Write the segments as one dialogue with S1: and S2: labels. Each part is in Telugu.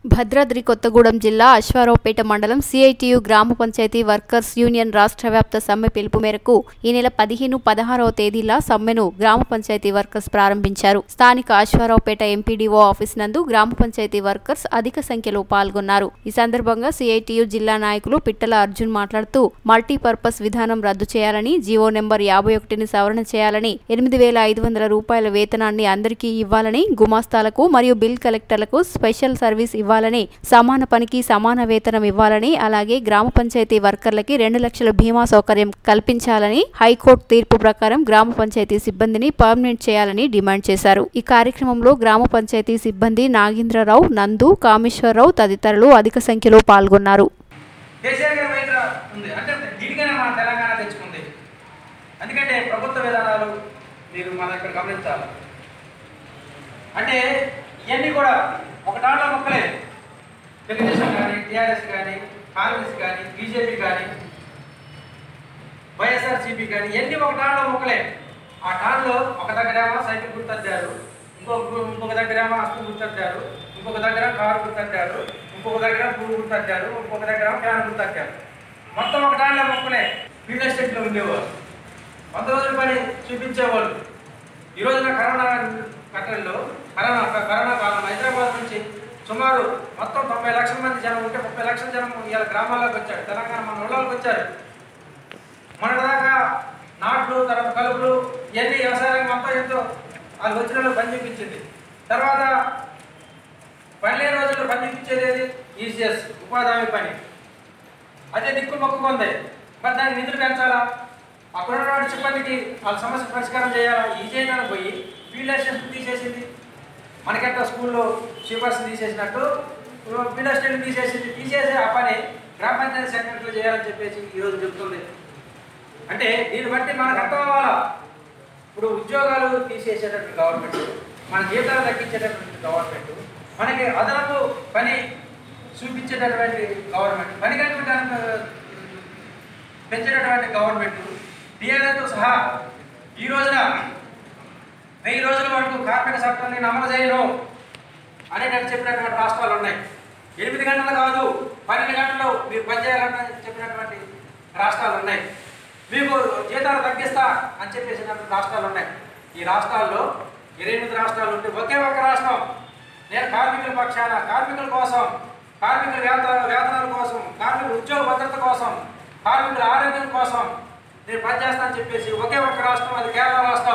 S1: భద్రాద్రి కొత్తగూడెం జిల్లా అశ్వారావుపేట మండలం సిఐటియు గ్రామ పంచాయతీ వర్కర్స్ యూనియన్ రాష్ట్ర వ్యాప్త సమ్మె పిలుపు మేరకు ఈ నెల పదిహేను పదహారవ తేదీల సమ్మెను గ్రామ పంచాయతీ వర్కర్స్ ప్రారంభించారు స్థానిక అశ్వారావుపేట ఎంపీడీఓ ఆఫీస్ నందు గ్రామ పంచాయతీ వర్కర్స్ అధిక సంఖ్యలో పాల్గొన్నారు ఈ సందర్భంగా సిఐటియు జిల్లా నాయకులు పిట్టల అర్జున్ మాట్లాడుతూ మల్టీపర్పస్ విధానం రద్దు చేయాలని జీవో నెంబర్ యాభై ఒకటిని సవరణ చేయాలని ఎనిమిది వేల ఐదు వందల రూపాయల వేతనాన్ని అందరికీ ఇవ్వాలని గుమాస్తాలకు మరియు బిల్ కలెక్టర్లకు స్పెషల్ సర్వీస్ ఇవ్వాలని సమాన పనికి సమాన వేతనం ఇవ్వాలని అలాగే గ్రామ పంచాయతీ వర్కర్లకి రెండు లక్షల బీమా సౌకర్యం కల్పించాలని హైకోర్టు తీర్పు ప్రకారం గ్రామ పంచాయతీ సిబ్బందిని పర్మనెంట్ చేయాలని డిమాండ్ చేశారు ఈ కార్యక్రమంలో గ్రామ పంచాయతీ సిబ్బంది నాగేంద్రరావు నందు కామేశ్వరరావు తదితరులు అధిక సంఖ్యలో పాల్గొన్నారు
S2: కేసీఆర్ గారి వైద్య ఉంది అంటే దీనికైనా మన తెలంగాణ తెచ్చుకుంది ఎందుకంటే ప్రభుత్వ విధానాలు మీరు మన ఇక్కడ గమనించాలి అంటే ఇవన్నీ కూడా ఒక దాంట్లో మొక్కలే తెలుగుదేశం కానీ టీఆర్ఎస్ కానీ కాంగ్రెస్ కానీ బీజేపీ కానీ వైఎస్ఆర్సీపీ కానీ ఇవన్నీ ఒక దాంట్లో మొక్కలే ఆ టాన్లో ఒక దగ్గరేమో సైకిల్ గుర్తద్దారు ఇంకొక ఇంకొక దగ్గరేమో అస్తం గుర్తద్దారు ఇంకొక దగ్గర కారు గుర్తద్దారు ఇంకొక దగ్గర పువ్వు గుర్తద్దారు ఇంకొక దగ్గర ఫ్యాన్ గుర్తద్దారు మొత్తం ఒక దాంట్లో మొక్కలే ఫీల్డ్ ఎస్టేట్లో ఉండేవారు వంద రోజుల పని చూపించేవాళ్ళు ఈ రోజున కరోనా కట్టడంలో కరోనా కరోనా కాలం హైదరాబాద్ నుంచి సుమారు మొత్తం తొంభై లక్షల మంది జనం ఉంటే ముప్పై లక్షల జనం ఇవాళ గ్రామాల్లోకి వచ్చారు తెలంగాణ మన ఊళ్ళోకి వచ్చారు మొన్నటిదాకా నాట్లు తర్వాత కలుపులు ఇవన్నీ వ్యవసాయ రంగం అంతా ఎంతో వాళ్ళు వచ్చిన వాళ్ళు పని చూపించింది తర్వాత పని లేని రోజుల్లో పని చూపించేది ఏది ఈసీఎస్ ఉపాధి హామీ పని అదే దిక్కు మొక్కుకుంది మరి దానికి నిధులు పెంచాలా అక్కడ ఉన్నటువంటి సిబ్బందికి వాళ్ళ సమస్య పరిష్కారం చేయాలా ఈ చేయడానికి పోయి ఫీల్డ్ అసిస్టెంట్ తీసేసింది మనకెట్లా స్కూల్లో స్వీపర్స్ తీసేసినట్టు ఫీల్డ్ అసిస్టెంట్ తీసేసింది తీసేసి ఆ పని గ్రామ పంచాయతీ సెక్రటరీలు చేయాలని చెప్పేసి ఈరోజు చెప్తుంది అంటే దీన్ని బట్టి మనకు అర్థం అవ్వాలా ఇప్పుడు ఉద్యోగాలు తీసేసేటటువంటి గవర్నమెంట్ మన జీతాలు తగ్గించేటటువంటి గవర్నమెంట్ మనకి అదనపు పని చూపించేటటువంటి గవర్నమెంట్ పని కట్టుకోవడానికి పెంచేటటువంటి గవర్నమెంట్ టీఆర్ఎస్తో సహా ఈ రోజున వెయ్యి రోజుల వరకు కార్మిక చట్టాన్ని నేను అమలు చేయను అనేటట్టు చెప్పినటువంటి రాష్ట్రాలు ఉన్నాయి ఎనిమిది గంటలు కాదు పన్నెండు గంటలు మీరు పనిచేయాలని చెప్పినటువంటి రాష్ట్రాలు ఉన్నాయి మీకు జీతాలు తగ్గిస్తా అని చెప్పేసినటువంటి రాష్ట్రాలు ఉన్నాయి ఈ రాష్ట్రాల్లో ఇరవై ఎనిమిది రాష్ట్రాలు ఉంటే ఒకే ఒక్క రాష్ట్రం నేను కార్మికుల పక్షాన కార్మికుల కోసం కార్మికుల వేత వేతనాల కోసం కార్మికుల ఉద్యోగ భద్రత కోసం కార్మికుల ఆరోగ్యం కోసం నేను పనిచేస్తానని చెప్పేసి ఒకే ఒక్క రాష్ట్రం అది కేరళ రాష్ట్రం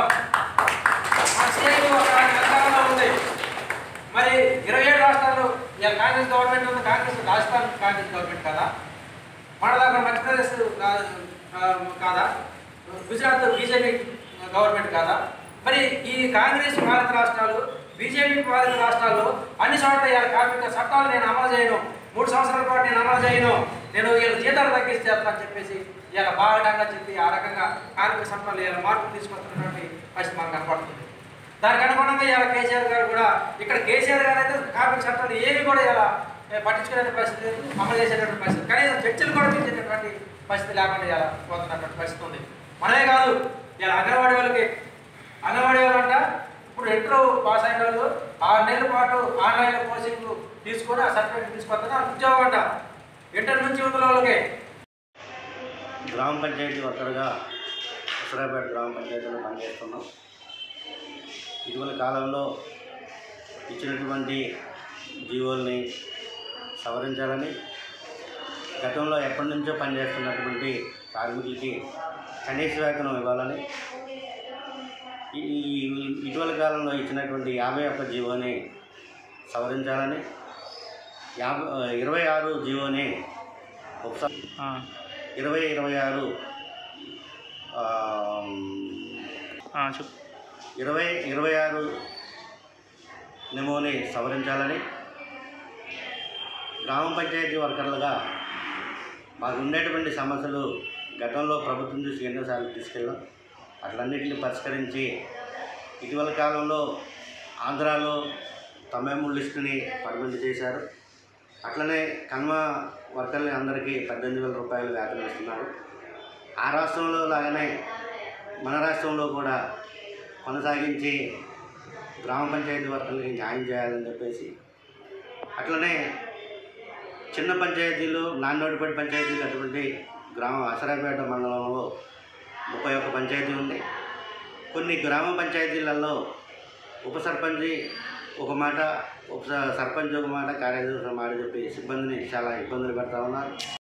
S2: మన స్టేట్ ఒక తెలంగాణలో ఉంది మరి ఇరవై ఏడు రాష్ట్రాలు ఇలా కాంగ్రెస్ గవర్నమెంట్ ఉంది కాంగ్రెస్ రాజస్థాన్ కాంగ్రెస్ గవర్నమెంట్ కదా మన దగ్గర మధ్యప్రదేశ్ కా- ఆ, కాదా గుజరాత్ బీజేపీ గవర్నమెంట్ కాదా మరి ఈ కాంగ్రెస్ పాలిత రాష్ట్రాలు బీజేపీ పాలిత రాష్ట్రాల్లో అన్ని చోట్ల ఇలా కార్మిక చట్టాలు నేను అమలు చేయను మూడు సంవత్సరాల పాటు నేను అమలు చేయను నేను వీళ్ళ జీతాలు తగ్గిస్తేస్తానని చెప్పేసి ఇలా బాగా చెప్పి ఆ రకంగా కార్మిక చట్టాలు ఇలా మార్పు తీసుకొస్తున్నటువంటి పరిస్థితి మనకు కనపడుతుంది దానికి అనుగుణంగా ఇలా కేసీఆర్ గారు కూడా ఇక్కడ కేసీఆర్ గారు అయితే కార్మిక చట్టాలు ఏమి కూడా ఇలా ఏ, పట్టించుకునే పరిస్థితి లేదు అమలు చేసేటటువంటి పరిస్థితి కనీసం చర్చలు కూడా తీసేటటువంటి పరిస్థితి లేకుండా ఇలా పోతున్నటువంటి పరిస్థితి ఉంది మనమే కాదు ఇలా అంగన్వాడీ వాళ్ళకి అంగన్వాడీ వాళ్ళు అంట ఇప్పుడు ఇంటర్ పాస్ అయిన వాళ్ళు ఆరు నెలల పాటు ఆన్లైన్ కోచింగ్ తీసుకొని ఆ సర్టిఫికేట్ తీసుకొస్తే ఉద్యోగం అంట ఇంటర్ నుంచి ఉన్న వాళ్ళకి
S3: గ్రామ పంచాయతీ వర్కర్గా హుసరాబాద్ గ్రామ పంచాయతీలో పనిచేస్తున్నాం ఇటీవల కాలంలో ఇచ్చినటువంటి జీవోల్ని సవరించాలని గతంలో ఎప్పటి నుంచో పనిచేస్తున్నటువంటి కార్మికులకి కనీస వేతనం ఇవ్వాలని ఈ ఈ- ఇటీవల కాలంలో ఇచ్చినటువంటి యాభై ఒక్క జీవోని సవరించాలని యాభై ఇరవై ఆరు జీవోని ఒకసారి ఇరవై ఇరవై ఆరు
S4: చెప్పు
S3: ఇరవై ఇరవై ఆరు నిమోని సవరించాలని గ్రామ పంచాయతీ వర్కర్లుగా మాకు ఉండేటువంటి సమస్యలు గతంలో ప్రభుత్వం చూసి ఎన్నోసార్లు తీసుకెళ్ళాం అట్లన్నింటినీ పరిష్కరించి ఇటీవల కాలంలో ఆంధ్రాలో తొంభై లిస్టుని పర్మనెంట్ చేశారు అట్లనే కన్వ వర్కర్లు అందరికీ పద్దెనిమిది వేల రూపాయలు వేతనం ఇస్తున్నారు ఆ రాష్ట్రంలో లాగానే మన రాష్ట్రంలో కూడా కొనసాగించి గ్రామ పంచాయతీ వర్కర్లకి న్యాయం చేయాలని చెప్పేసి అట్లనే చిన్న పంచాయతీలు నాన్నోడిపేట పంచాయతీలు అటువంటి గ్రామ అసరాపేట మండలంలో ముప్పై ఒక్క పంచాయతీ ఉంది కొన్ని గ్రామ పంచాయతీలలో ఉప సర్పంచి ఒక మాట ఉప సర్పంచ్ ఒక మాట కార్యదర్శి ఒక మాట చెప్పి సిబ్బందిని చాలా ఇబ్బందులు పెడతా ఉన్నారు